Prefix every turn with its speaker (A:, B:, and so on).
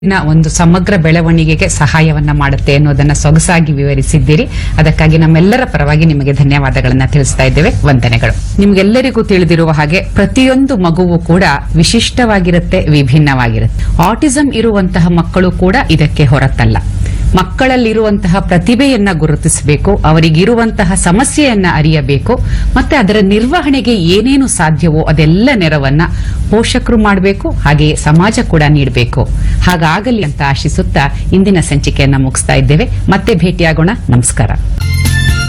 A: ನ ಒಂದು ಸಮಗ್ರ ಬೆಳವಣಿಗೆಗೆ ಸಹಾಯವನ್ನ ಮಾಡುತ್ತೆ ಅನ್ನೋದನ್ನ ಸೊಗಸಾಗಿ ವಿವರಿಸಿದ್ದೀರಿ ಅದಕ್ಕಾಗಿ ನಮ್ಮೆಲ್ಲರ ಪರವಾಗಿ ನಿಮಗೆ ಧನ್ಯವಾದಗಳನ್ನ ತಿಳಿಸ್ತಾ ಇದ್ದೇವೆ ವಂದನೆಗಳು ನಿಮ್ಗೆಲ್ಲರಿಗೂ ತಿಳಿದಿರುವ ಹಾಗೆ ಪ್ರತಿಯೊಂದು ಮಗುವು ಕೂಡ ವಿಶಿಷ್ಟವಾಗಿರುತ್ತೆ ವಿಭಿನ್ನವಾಗಿರುತ್ತೆ ಆಟಿಸಂ ಇರುವಂತಹ ಮಕ್ಕಳು ಕೂಡ ಇದಕ್ಕೆ ಹೊರತಲ್ಲ ಮಕ್ಕಳಲ್ಲಿರುವಂತಹ ಪ್ರತಿಭೆಯನ್ನ ಗುರುತಿಸಬೇಕು ಅವರಿಗಿರುವಂತಹ ಸಮಸ್ಯೆಯನ್ನ ಅರಿಯಬೇಕು ಮತ್ತೆ ಅದರ ನಿರ್ವಹಣೆಗೆ ಏನೇನು ಸಾಧ್ಯವೋ ಅದೆಲ್ಲ ನೆರವನ್ನ ಪೋಷಕರು ಮಾಡಬೇಕು ಹಾಗೆಯೇ ಸಮಾಜ ಕೂಡ ನೀಡಬೇಕು ಹಾಗಾಗಲಿ ಅಂತ ಆಶಿಸುತ್ತಾ ಇಂದಿನ ಸಂಚಿಕೆಯನ್ನ ಮುಗಿಸ್ತಾ ಇದ್ದೇವೆ ಮತ್ತೆ ಭೇಟಿಯಾಗೋಣ ನಮಸ್ಕಾರ